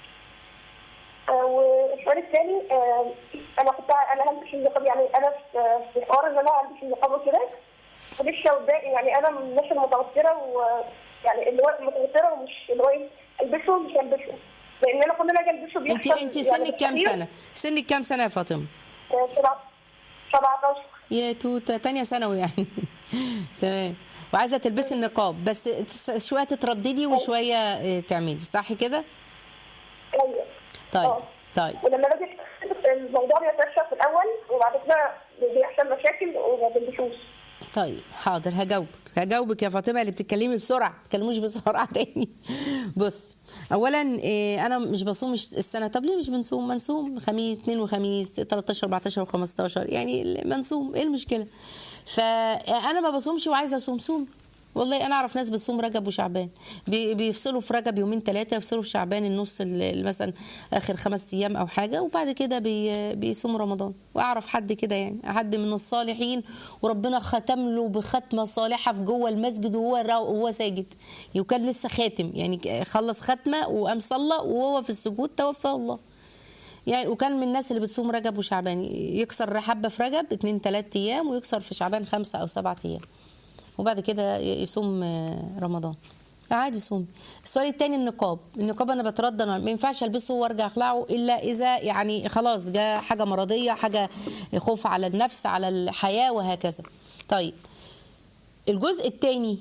آه، والسؤال الثاني آه، انا كنت انا هلبس النقاب يعني انا في في حوار ان انا هلبس النقاب وكده ولسه قدامي يعني انا من الناس المتوتره ويعني اللي هو متوتره ومش اللي هو ايه البسه مش هلبسه لان انا كل ما اجي البسه انت بيحصل انت يعني سنك كام تغيير. سنه سنك كام سنه يا فاطمه آه، سبعة- 17 يا توته تانية ثانوي يعني تمام وعايزه تلبسي النقاب بس تس- شويه تترددي وشويه اه، تعملي صح كده ايوه طيب آه. طيب ولما باجي الموضوع بيتفشى في الاول وبعد كده بيحصل مشاكل وما بلبسوش طيب حاضر هجاوبك هجاوبك يا فاطمه اللي بتتكلمي بسرعه ما تتكلموش بسرعه تاني بص اولا إيه انا مش بصوم السنه طب ليه مش بنصوم ما نصوم خميس اثنين وخميس 13 14 و15 يعني ما نصوم ايه المشكله فانا ما بصومش وعايزه اصوم صوم والله انا اعرف ناس بتصوم رجب وشعبان بي- بيفصلوا في رجب يومين ثلاثه يفصلوا في شعبان النص ال- ال- مثلا اخر خمس ايام او حاجه وبعد كده بي بيصوموا رمضان واعرف حد كده يعني حد من الصالحين وربنا ختم له بختمه صالحه في جوه المسجد وهو را- وهو ساجد وكان لسه خاتم يعني خلص ختمه وقام صلى وهو في السجود توفاه الله يعني وكان من الناس اللي بتصوم رجب وشعبان يكسر حبه في رجب اتنين تلات ايام ويكسر في شعبان خمسه او سبعة ايام وبعد كده يصوم آه، رمضان عادي صومي السؤال التاني النقاب النقاب انا بتردد ما ينفعش البسه وارجع اخلعه الا اذا يعني خلاص جاء حاجه مرضيه حاجه خوف على النفس على الحياه وهكذا طيب الجزء الثاني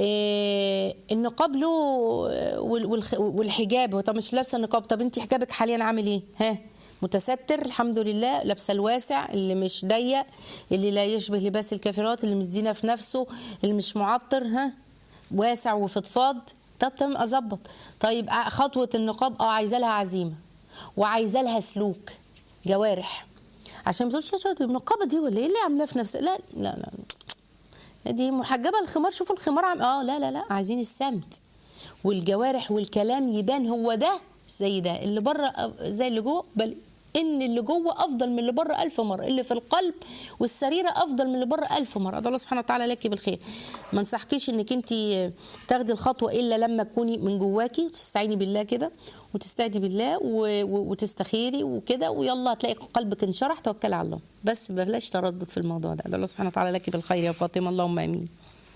النقاب له آه، وال- والخ- والحجاب هو طب مش لابسه النقاب طب انت حجابك حاليا عامل ايه ها متستر الحمد لله لابسه الواسع اللي مش ضيق اللي لا يشبه لباس الكافرات اللي مش زينه في نفسه اللي مش معطر ها واسع وفضفاض طب تمام اظبط طيب آه، خطوه النقاب اه عايزه لها عزيمه وعايزه لها سلوك جوارح عشان ما تقولش يا شباب النقابه دي ولا ايه اللي عاملاه في نفسها لا لا لا دي محجبه الخمار شوفوا الخمار عم... اه لا لا لا عايزين السمت والجوارح والكلام يبان هو ده زي ده اللي بره زي اللي جوه بل ان اللي جوه افضل من اللي بره ألف مره اللي في القلب والسريره افضل من اللي بره ألف مره ده الله سبحانه وتعالى لك بالخير ما انصحكيش انك انت تاخدي الخطوه الا لما تكوني من جواكي وتستعيني بالله كده وتستهدي بالله و... و... وتستخيري وكده ويلا هتلاقي قلبك انشرح توكلي على الله بس بلاش تردد في الموضوع ده ده الله سبحانه وتعالى لك بالخير يا فاطمه اللهم امين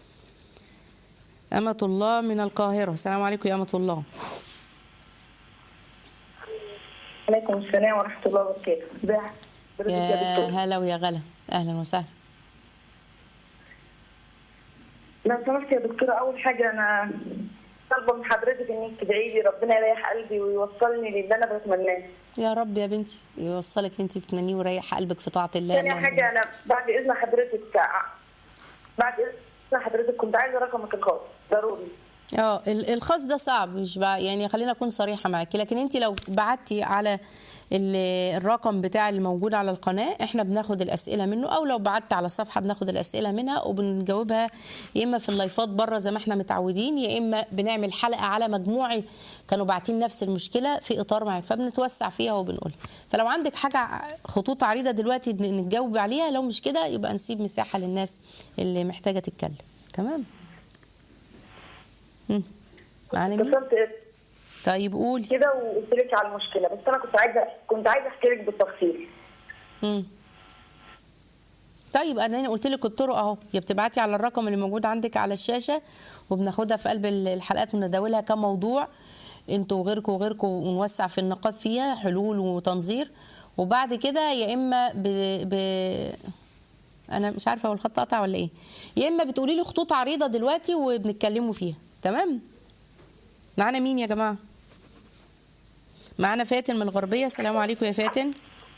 أمة الله من القاهرة السلام عليكم يا أمة الله عليكم السلام ورحمة الله وبركاته ازي حضرتك يا يا دكتور هلا ويا غلا أهلا وسهلا لو سمحت يا دكتورة أول حاجة أنا طالبة من حضرتك إنك تدعي لي ربنا يريح قلبي ويوصلني للي أنا بتمناه يا رب يا بنتي يوصلك انت في تنانيه ويريح قلبك في طاعه الله ثاني اللهم حاجه انا بعد اذن حضرتك بعد اذن حضرتك كنت عايزه رقمك الخاص ضروري اه ال- الخاص ده صعب مش بقى يعني خلينا اكون صريحه معاكي لكن انت لو بعتي على ال- الرقم بتاع اللي موجود على القناه احنا بناخد الاسئله منه او لو بعت على صفحه بناخد الاسئله منها وبنجاوبها يا اما في اللايفات بره زي ما احنا متعودين يا اما بنعمل حلقه على مجموعه كانوا باعتين نفس المشكله في اطار معين فبنتوسع فيها وبنقولها فلو عندك حاجه خطوط عريضه دلوقتي ن- نتجاوب عليها لو مش كده يبقى نسيب مساحه للناس اللي محتاجه تتكلم تمام مم. معانا مين؟ اتصلت طيب قولي كده وقلت لك على المشكله بس انا كنت عايزه كنت عايزه احكي لك بالتفصيل مم. طيب انا قلت لك الطرق اهو يا بتبعتي على الرقم اللي موجود عندك على الشاشه وبناخدها في قلب ال- الحلقات ونداولها كموضوع انتوا وغيركم وغيركم ونوسع في النقاط فيها حلول وتنظير وبعد كده يا اما ب... ب... انا مش عارفه هو الخط قطع ولا ايه يا اما بتقولي لي خطوط عريضه دلوقتي وبنتكلموا فيها تمام معانا مين يا جماعه معانا فاتن من الغربيه السلام عليكم يا فاتن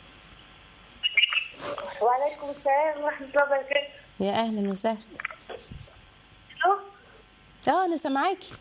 وعليكم السلام ورحمه الله وبركاته يا اهلا وسهلا ألو؟ اه انا سامعاكي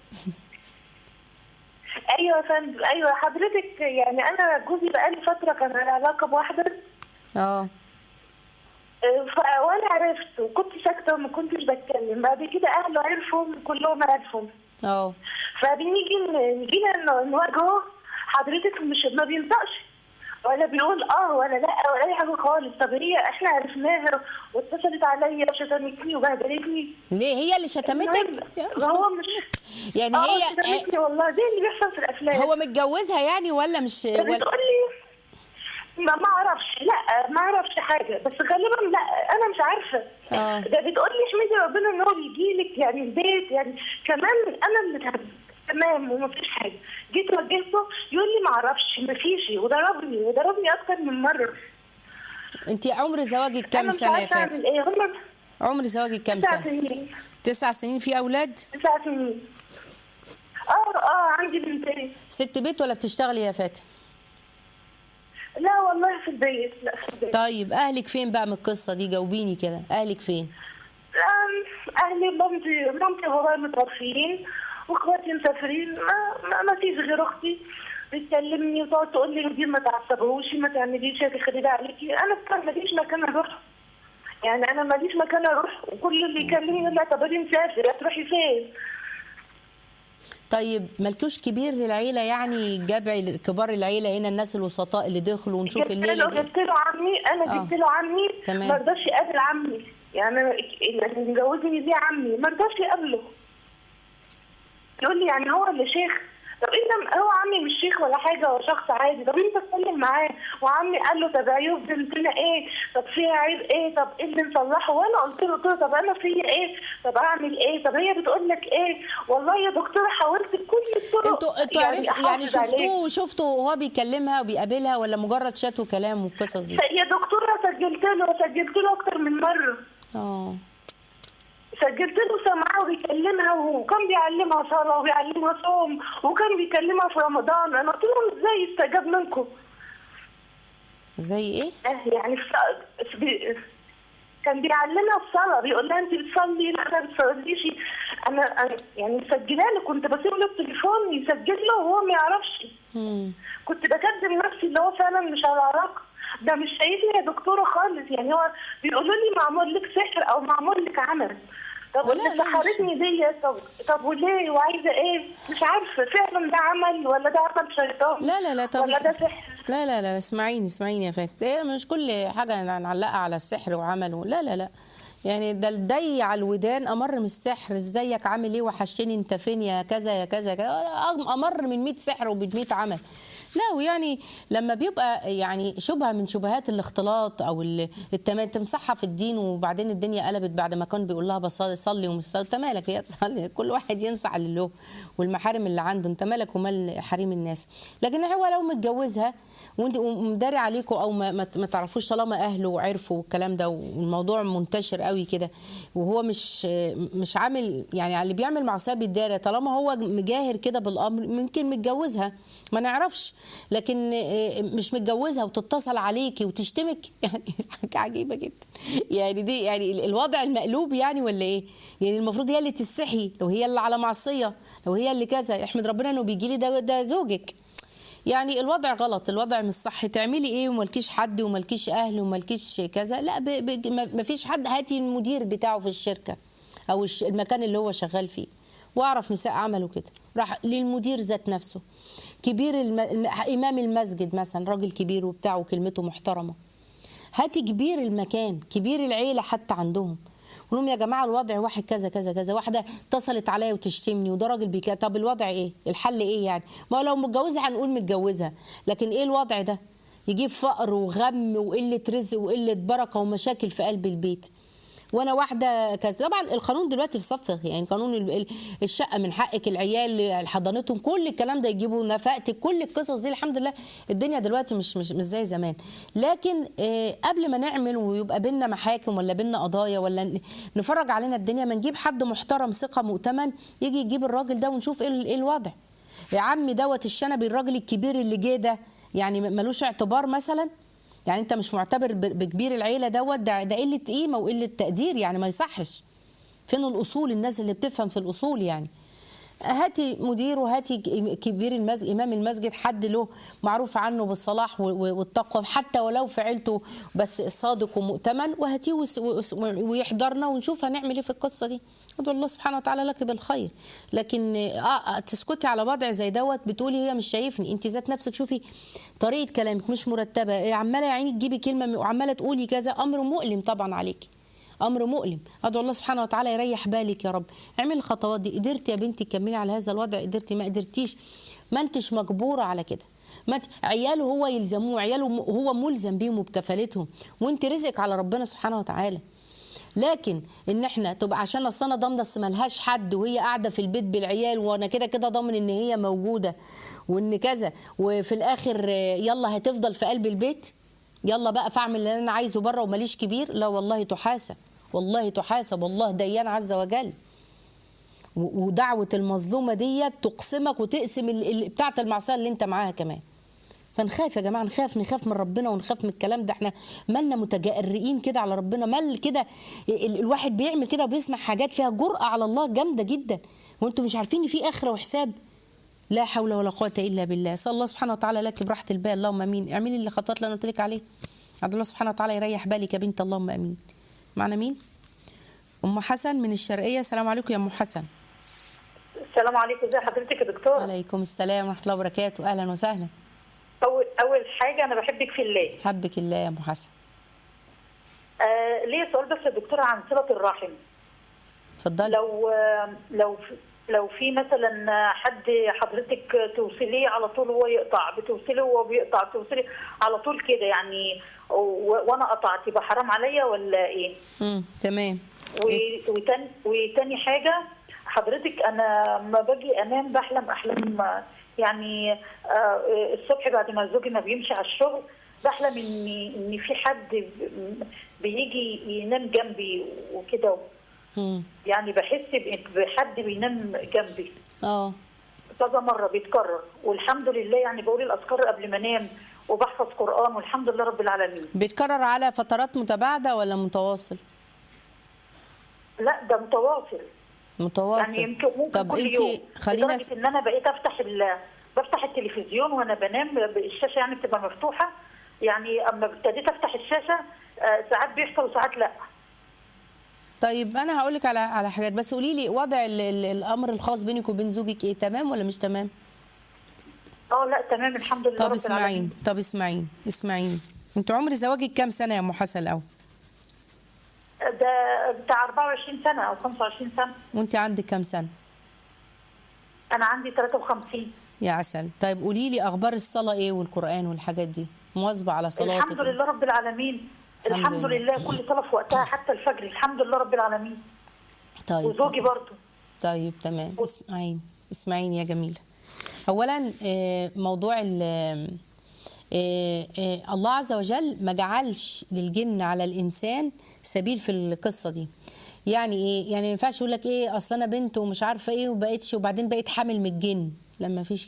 ايوه يا فندم ايوه حضرتك يعني انا جوزي بقالي فتره كان على علاقه بواحده اه ف- وانا عرفت وكنت ساكته وما كنتش بتكلم بعد كده اهله عرفوا كلهم عرفوا اه فبنيجي ن- نجينا ن- نواجهه حضرتك مش ما بينطقش ولا بيقول اه ولا لا ولا اي حاجه خالص طب هي احنا عرفناها واتصلت عليا وشتمتني وبهدلتني ليه هي اللي شتمتك المهم هو مش يعني اه هي شتمتني والله زي اللي بيحصل في الافلام هو متجوزها يعني ولا مش ولا بتقول لي ما ما اعرفش لا ما اعرفش حاجه بس غالبا لا انا مش عارفه آه. ده بتقول لي احمدي ربنا ان هو يجي لك يعني البيت يعني كمان انا اللي تعبت. تمام وما فيش حاجه جيت واجهته يقول لي ما اعرفش ما فيش وضربني وضربني اكتر من مره انت عمر زواجك انا كام مش سنه يا عارفه اعمل فاتن ايه هم عمر زواجك كام تسع سنه سنين تسع سنين في اولاد تسع سنين اه اه عندي بنتين ست بيت ولا بتشتغلي يا فاتن لا والله في البيت لا في البيت طيب اهلك فين بقى من القصه دي جاوبيني كده اهلك فين أم، اهلي مامتي مامتي وبابايا متوفيين واخواتي مسافرين ما, ما, ما فيش غير اختي بتكلمني وتقعد تقول لي دي ما تعصبهوش ما تعمليش يا تخربي عليكي انا كان ماليش مكان اروح يعني انا ماليش مكان اروح وكل اللي يكلمني يقول لي طب ادي مسافر هتروحي فين؟ طيب مالكوش كبير للعيله يعني جمع كبار العيله هنا الناس الوسطاء اللي دخلوا ونشوف جبت الليله له دي جبت له عمي انا آه. جبت له عمي تمام. ما رضاش يقابل عمي يعني أنا اللي مجوزني دي عمي ما رضاش يقابله يقول لي يعني هو اللي شيخ طب انت هو عمي مش شيخ ولا حاجه هو شخص عادي طب انت اتكلم معاه وعمي قال له طب عيوب بنتنا ايه طب فيها عيب ايه طب ايه اللي نصلحه وانا قلت له قلت له طب انا فيا ايه طب اعمل ايه طب هي بتقول لك ايه والله يا دكتوره حاولت بكل الطرق انتوا انتوا عرفتوا يعني أحافظ عليه. شفتوه شفتوا وهو بيكلمها وبيقابلها ولا مجرد شات وكلام والقصص دي يا دكتوره سجلت له سجلت له اكتر من مره اه سجلت له سماعه وبيكلمها وكان بيعلمها صلاه وبيعلمها صوم وكان بيكلمها في رمضان انا قلت لهم ازاي استجاب منكم؟ زي ايه اه يعني في- في- كان بيعلمها الصلاه بيقول لها انت بتصلي لا ما بتصليش انا أنا يعني مسجله له كنت بسيب له التليفون يسجل له وهو ما يعرفش مم. كنت بكذب نفسي اللي هو فعلا مش على علاقه ده مش شايفني يا دكتوره خالص يعني هو بيقولوا لي معمول لك سحر او معمول لك عمل طب لا، واللي لا، مش- سحرتني دي طب طب وليه وعايزه ايه مش عارفه فعلا ده عمل ولا ده عمل شيطان لا لا لا طب ولا ده اس- سحر لا لا لا اسمعيني اسمعيني يا فاتن ده مش كل حاجه نعلقها على السحر وعمله لا لا لا يعني ده الدي على الودان امر من السحر ازيك عامل ايه وحشتني انت فين يا كذا يا كذا يا كذا امر من 100 سحر وب 100 عمل لا ويعني لما بيبقى يعني شبهه من شبهات الاختلاط او ال- التما- تمسحها في الدين وبعدين الدنيا قلبت بعد ما كان بيقول لها بصلي صلي ومش صلي انت مالك هي تصلي كل واحد ينصح اللي له والمحارم اللي عنده انت مالك ومال حريم الناس لكن هو لو متجوزها وانت ومداري عليكم او ما, ما ما تعرفوش طالما اهله وعرفوا والكلام ده والموضوع منتشر قوي كده وهو مش مش عامل يعني اللي بيعمل معصيه بيتدارى طالما هو مجاهر كده بالامر ممكن متجوزها ما نعرفش لكن آه، مش متجوزها وتتصل عليكي وتشتمك يعني حاجه عجيبه جدا يعني دي يعني ال- الوضع المقلوب يعني ولا ايه يعني المفروض هي اللي تستحي لو هي اللي على معصيه لو هي اللي كذا احمد ربنا انه بيجي لي ده ده زوجك يعني الوضع غلط الوضع مش صح تعملي ايه وملكيش حد وملكيش اهل وملكيش كذا لا ب... ب... ما- مفيش حد هاتي المدير بتاعه في الشركه او الش... المكان اللي هو شغال فيه واعرف نساء عملوا كده راح للمدير ذات نفسه كبير الم... الم- امام المسجد مثلا راجل كبير وبتاع وكلمته محترمه هاتي كبير المكان كبير العيله حتى عندهم قول لهم يا جماعه الوضع واحد كذا كذا كذا واحده اتصلت عليا وتشتمني وده راجل بيكا طب الوضع ايه الحل ايه يعني ما هو لو متجوزه هنقول متجوزها لكن ايه الوضع ده يجيب فقر وغم وقله رزق وقله بركه ومشاكل في قلب البيت وانا واحده كذا طبعا القانون دلوقتي في صف يعني قانون ال- ال- الشقه من حقك العيال حضانتهم كل الكلام ده يجيبوا نفقتك كل القصص دي الحمد لله الدنيا دلوقتي مش مش, مش زي زمان لكن آه، قبل ما نعمل ويبقى بينا محاكم ولا بينا قضايا ولا ن- نفرج علينا الدنيا ما نجيب حد محترم ثقه مؤتمن يجي يجيب الراجل ده ونشوف ايه ال- إيه الوضع يا عمي دوت الشنبي الراجل الكبير اللي جه ده يعني ملوش اعتبار مثلا يعني انت مش معتبر ب- بكبير العيله دوت ده ده قله قيمه وقله تقدير يعني ما يصحش فين الاصول الناس اللي بتفهم في الاصول يعني هاتي مدير وهاتي ك- كبير المسجد امام المسجد حد له معروف عنه بالصلاح و- و- والتقوى حتى ولو في عيلته بس صادق ومؤتمن وهاتيه وس- وس- ويحضرنا ونشوف هنعمل ايه في القصه دي ادعو الله سبحانه وتعالى لك بالخير لكن آه آه، تسكتي على وضع زي دوت بتقولي هي مش شايفني انت ذات نفسك شوفي طريقه كلامك مش مرتبه إيه، عماله يا عيني تجيبي كلمه وعماله تقولي كذا امر مؤلم طبعا عليكي امر مؤلم ادعو الله سبحانه وتعالى يريح بالك يا رب اعملي الخطوات دي قدرتي يا بنتي تكملي على هذا الوضع قدرتي ما قدرتيش ما انتش مجبوره على كده ما انت- عياله هو يلزموه عياله م- هو ملزم بيهم وبكفالتهم وانت رزقك على ربنا سبحانه وتعالى لكن ان احنا تبقى عشان اصل انا ضامنه اصل ملهاش حد وهي قاعده في البيت بالعيال وانا كده كده ضامن ان هي موجوده وان كذا وفي الاخر آه، يلا هتفضل في قلب البيت يلا بقى فاعمل اللي انا عايزه بره وماليش كبير لا والله تحاسب والله تحاسب والله ديان عز وجل و- ودعوه المظلومه ديت تقسمك وتقسم ال- ال- بتاعه المعصيه اللي انت معاها كمان فنخاف يا جماعه نخاف نخاف من ربنا ونخاف من الكلام ده احنا مالنا متجرئين كده على ربنا مال كده ال- الواحد بيعمل كده وبيسمع حاجات فيها جرأة على الله جامده جدا وانتم مش عارفين ان في اخره وحساب لا حول ولا قوه الا بالله اسال الله سبحانه وتعالى لك براحه البال اللهم امين اعملي اللي خطرت اللي انا قلت لك عليه عبد الله سبحانه وتعالى يريح بالك يا بنت اللهم امين معنا مين ام حسن من الشرقيه السلام عليكم يا ام حسن السلام عليكم ازي حضرتك يا دكتور عليكم السلام ورحمه الله وبركاته اهلا وسهلا اول اول حاجه انا بحبك في الله حبك الله يا ام حسن آه ليه سؤال بس يا دكتوره عن صله الرحم اتفضلي لو آه لو لو في مثلا حد حضرتك توصليه على طول وهو يقطع بتوصلي وهو بيقطع توصلي على طول كده يعني و- وانا قطعت يبقى حرام عليا ولا ايه؟ امم تمام و- وتاني وتاني حاجه حضرتك انا لما باجي انام بحلم احلام آه، يعني آه، الصبح بعد ما زوجي ما بيمشي على الشغل بحلم ان ان في حد ب- بيجي ينام جنبي وكده امم يعني بحس ب- بحد بينام جنبي اه كذا مره بيتكرر والحمد لله يعني بقول الاذكار قبل ما انام وبحفظ قران والحمد لله رب العالمين بيتكرر على فترات متباعده ولا متواصل لا ده متواصل متواصل يعني يمكن ممكن طب كل انت يوم خلينا لدرجه س... ان انا بقيت افتح ال... بفتح التلفزيون وانا بنام الشاشه يعني بتبقى مفتوحه يعني اما ابتديت افتح الشاشه آه، ساعات بيحصل وساعات لا طيب انا هقول لك على على حاجات بس قولي لي وضع ال... ال... الامر الخاص بينك وبين زوجك ايه تمام ولا مش تمام اه لا تمام الحمد لله طب رب اسمعين العالمين طب اسمعين اسمعين انت عمر زواجك كام سنه يا ام حسن الاول ده بتاع 24 سنه او 25 سنه وانت عندك كام سنه انا عندي 53 يا عسل طيب قولي لي اخبار الصلاه ايه والقران والحاجات دي مواظبه على صلاتك الحمد لله رب العالمين الحمد الحمد لله. لله كل صلاه في وقتها حتى الفجر الحمد لله رب العالمين طيب وزوجي برضه طيب تمام اسمعين اسمعين يا جميلة أولا آه، موضوع ال آه، آه، الله عز وجل ما جعلش للجن على الإنسان سبيل في القصة دي يعني ايه يعني ما ينفعش يقول لك ايه اصل انا بنت ومش عارفه ايه وبقيتش وبعدين بقيت حامل من الجن لا ما فيش كده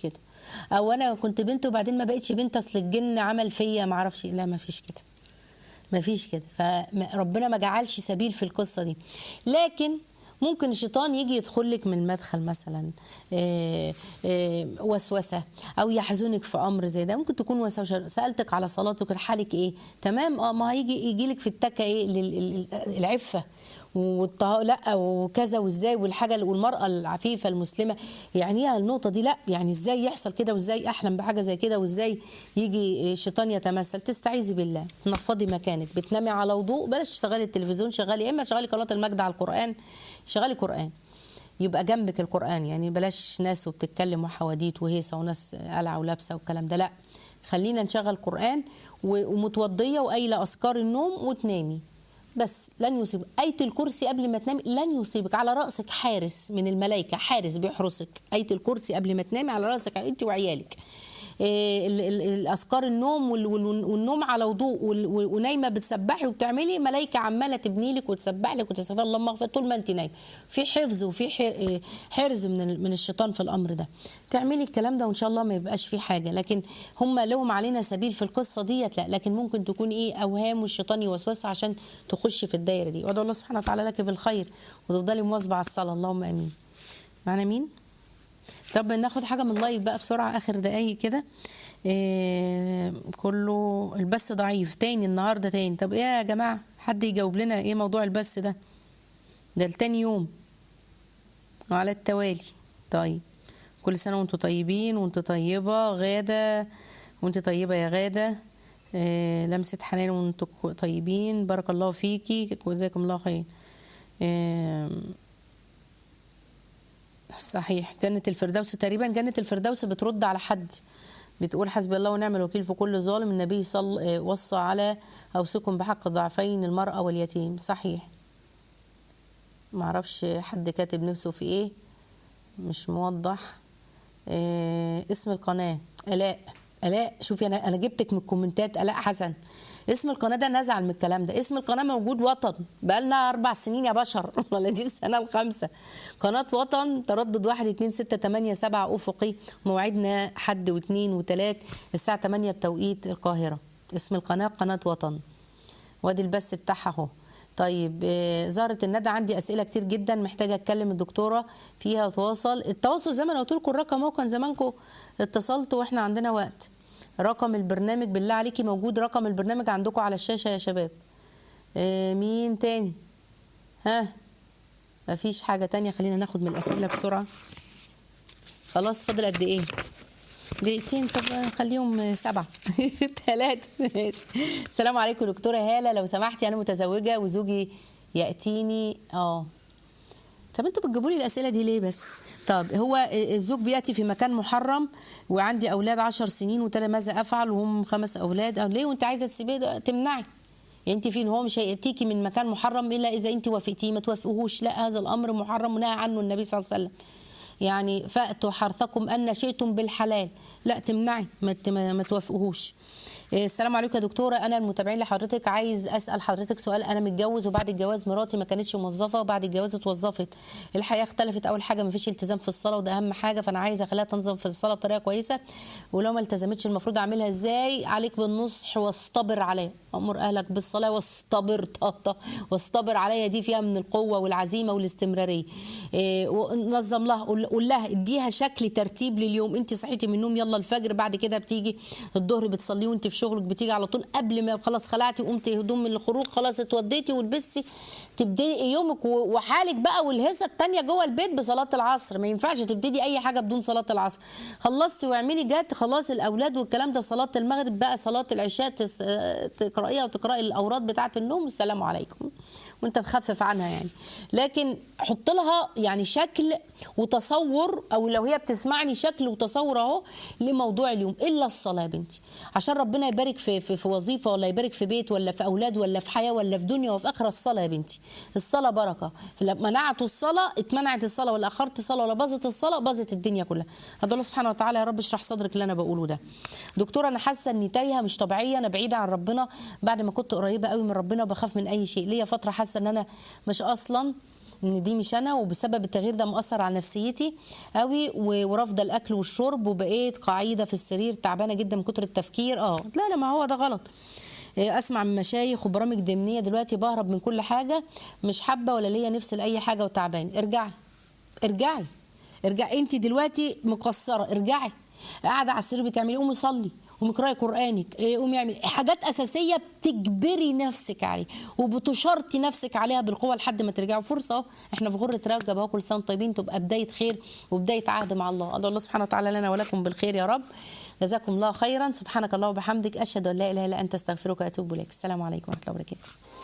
او انا كنت بنت وبعدين ما بقتش بنت اصل الجن عمل فيا ما اعرفش لا ما فيش كده ما فيش كده فربنا ما جعلش سبيل في القصه دي لكن ممكن الشيطان يجي يدخل لك من المدخل مثلا آه، آه، وسوسه او يحزنك في امر زي ده ممكن تكون وسوسه سالتك على صلاتك حالك ايه تمام اه ما هيجي يجي لك في التكه ايه لل- ال- ال- العفه والطه... لا وكذا وازاي والحاجه والمراه العفيفه المسلمه يعني ايه النقطه دي لا يعني ازاي يحصل كده وازاي احلم بحاجه زي كده وازاي يجي الشيطان يتمثل تستعيذي بالله نفضي مكانك بتنامي على وضوء بلاش تشغلي التلفزيون شغلي يا اما شغلي قناه المجد على القران شغلي قران يبقى جنبك القران يعني بلاش ناس وبتتكلم وحواديت وهيصه وناس قلعه ولابسه والكلام ده لا خلينا نشغل قران و- ومتوضيه وقايله اذكار النوم وتنامي بس لن يصيبك آية الكرسي قبل ما تنامي لن يصيبك على رأسك حارس من الملائكة حارس بيحرسك آية الكرسي قبل ما تنامي على رأسك أنت وعيالك إيه ال- ال- الأذكار النوم وال- وال- والنوم على وضوء وال- وال- ونايمة بتسبحي وبتعملي ملائكة عمالة تبني لك وتسبح لك وتستغفر اللهم اغفر طول ما أنت نايمة في حفظ وفي ح- إيه حرز من ال- من الشيطان في الأمر ده تعملي الكلام ده وإن شاء الله ما يبقاش فيه حاجة لكن هم لهم علينا سبيل في القصة ديت لا لكن ممكن تكون إيه أوهام والشيطان يوسوسها عشان تخش في الدايرة دي وادعو الله سبحانه وتعالى لك بالخير وتفضلي مواظبة على الصلاة اللهم آمين معنا مين؟ طب ناخد حاجه من اللايف بقى بسرعه اخر دقايق كده إيه كله البث ضعيف تاني النهارده تاني طب ايه يا جماعه حد يجاوب لنا ايه موضوع البث ده ده لتاني يوم وعلى التوالي طيب كل سنه وانتم طيبين وانت طيبه غاده وانت طيبه يا غاده إيه لمسه حنان وانتم طيبين بارك الله فيكي وجزاكم الله خير إيه صحيح جنة الفردوس تقريبا جنة الفردوس بترد على حد بتقول حسبي الله ونعم الوكيل في كل ظالم النبي صلى وصى على أوصيكم بحق الضعفين المرأة واليتيم صحيح معرفش حد كاتب نفسه في ايه مش موضح إيه اسم القناة آلاء آلاء شوفي انا انا جبتك من الكومنتات آلاء حسن اسم القناه ده نزعل من الكلام ده اسم القناه موجود وطن بقالنا اربع سنين يا بشر ولا دي السنه الخامسه قناه وطن تردد واحد اتنين ستة تمانية سبعة افقي موعدنا حد واثنين وثلاث الساعه 8 بتوقيت القاهره اسم القناه قناه وطن وادي البث بتاعها اهو طيب آه، زهرة الندى عندي أسئلة كتير جدا محتاجة أتكلم الدكتورة فيها وتواصل التواصل زي ما أنا قلت لكم الرقم هو كان زمانكم اتصلتوا وإحنا عندنا وقت رقم البرنامج بالله عليكي موجود رقم البرنامج عندكم على الشاشة يا شباب آه، مين تاني ها مفيش حاجة تانية خلينا ناخد من الأسئلة بسرعة خلاص فاضل قد إيه دقيقتين طب خليهم سبعة ثلاثة ماشي السلام عليكم دكتورة هالة لو سمحتي أنا متزوجة وزوجي يأتيني اه طب انتوا بتجيبوا لي الاسئله دي ليه بس طب هو الزوج بياتي في مكان محرم وعندي اولاد عشر سنين وتلا ماذا افعل وهم خمس اولاد أو ليه وانت عايزه تسيبيه ده؟ تمنعي يعني انت فين هو مش هياتيكي من مكان محرم الا اذا انت وافقتيه ما توافقوهوش لا هذا الامر محرم ونهى عنه النبي صلى الله عليه وسلم يعني فاتوا حرثكم ان شئتم بالحلال لا تمنعي ما ت- ما ما توافقوهوش إيه، السلام عليكم يا دكتوره انا المتابعين لحضرتك عايز اسال حضرتك سؤال انا متجوز وبعد الجواز مراتي ما كانتش موظفه وبعد الجواز اتوظفت الحياه اختلفت اول حاجه ما فيش التزام في الصلاه وده اهم حاجه فانا عايزه اخليها تنظم في الصلاه بطريقه كويسه ولو ما التزمتش المفروض اعملها ازاي عليك بالنصح واصطبر عليها امر اهلك بالصلاه واصطبر طاطا واصطبر عليها دي فيها من القوه والعزيمه والاستمراريه إيه، ونظم لها قول قول لها اديها شكل ترتيب لليوم انت صحيتي من النوم يلا الفجر بعد كده بتيجي الظهر بتصلي وانت في شغلك بتيجي على طول قبل ما خلاص خلعتي وقمتي هدوم من الخروج خلاص اتوديتي ولبستي تبدأي يومك و- وحالك بقى والهسه التانية جوه البيت بصلاة العصر ما ينفعش تبتدي أي حاجة بدون صلاة العصر خلصتي واعملي جات خلاص الأولاد والكلام ده صلاة المغرب بقى صلاة العشاء تس... آه، تقرأيها وتقرأي الأوراد بتاعة النوم والسلام عليكم وانت تخفف عنها يعني لكن حط لها يعني شكل وتصور او لو هي بتسمعني شكل وتصور اهو لموضوع اليوم الا الصلاه يا بنتي عشان ربنا يبارك في, في في وظيفه ولا يبارك في بيت ولا في اولاد ولا في حياه ولا في دنيا وفي اخره الصلاه يا بنتي الصلاه بركه لما منعتوا الصلاه اتمنعت الصلاه ولا اخرت الصلاه ولا باظت الصلاه باظت الدنيا كلها هذا الله سبحانه وتعالى يا رب اشرح صدرك اللي انا بقوله ده دكتوره انا حاسه اني تايهه مش طبيعيه انا بعيده عن ربنا بعد ما كنت قريبه قوي من ربنا وبخاف من اي شيء ليا فتره حاسه ان انا مش اصلا ان دي مش انا وبسبب التغيير ده مأثر على نفسيتي قوي و- ورافضه الاكل والشرب وبقيت قاعده في السرير تعبانه جدا من كتر التفكير اه لا لا ما هو ده غلط إيه، اسمع من مشايخ وبرامج دينيه دلوقتي بهرب من كل حاجه مش حابه ولا ليا نفس لاي حاجه وتعبان ارجعي ارجعي ارجعي انت دلوقتي مقصره ارجعي قاعده على السرير بتعملي قومي صلي قومي اقراي قرانك إيه، قومي اعملي حاجات اساسيه بتجبري نفسك عليه وبتشرطي نفسك عليها بالقوه لحد ما ترجعي فرصه اهو احنا في غره رجب اهو كل سنه وانتم طيبين تبقى بدايه خير وبدايه عهد مع الله ادعو الله سبحانه وتعالى لنا ولكم بالخير يا رب جزاكم الله خيرا سبحانك الله وبحمدك اشهد ان لا اله الا انت استغفرك واتوب اليك السلام عليكم ورحمه الله وبركاته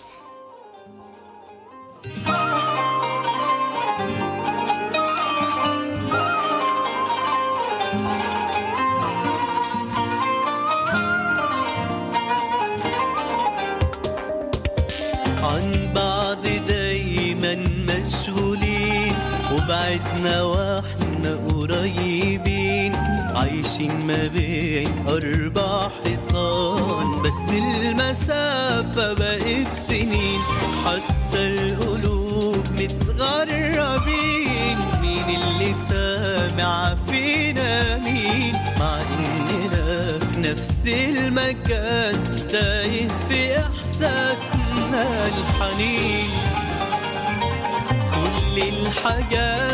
عن بعض دايما مشغولين وبعدنا واحنا قريبين عايشين ما بين أربع حيطان بس المسافة بقت سنين حتى القلوب متغربين مين اللي سامع فينا مين مع إننا في نفس المكان تايه في إحساسنا الحنين كل الحاجات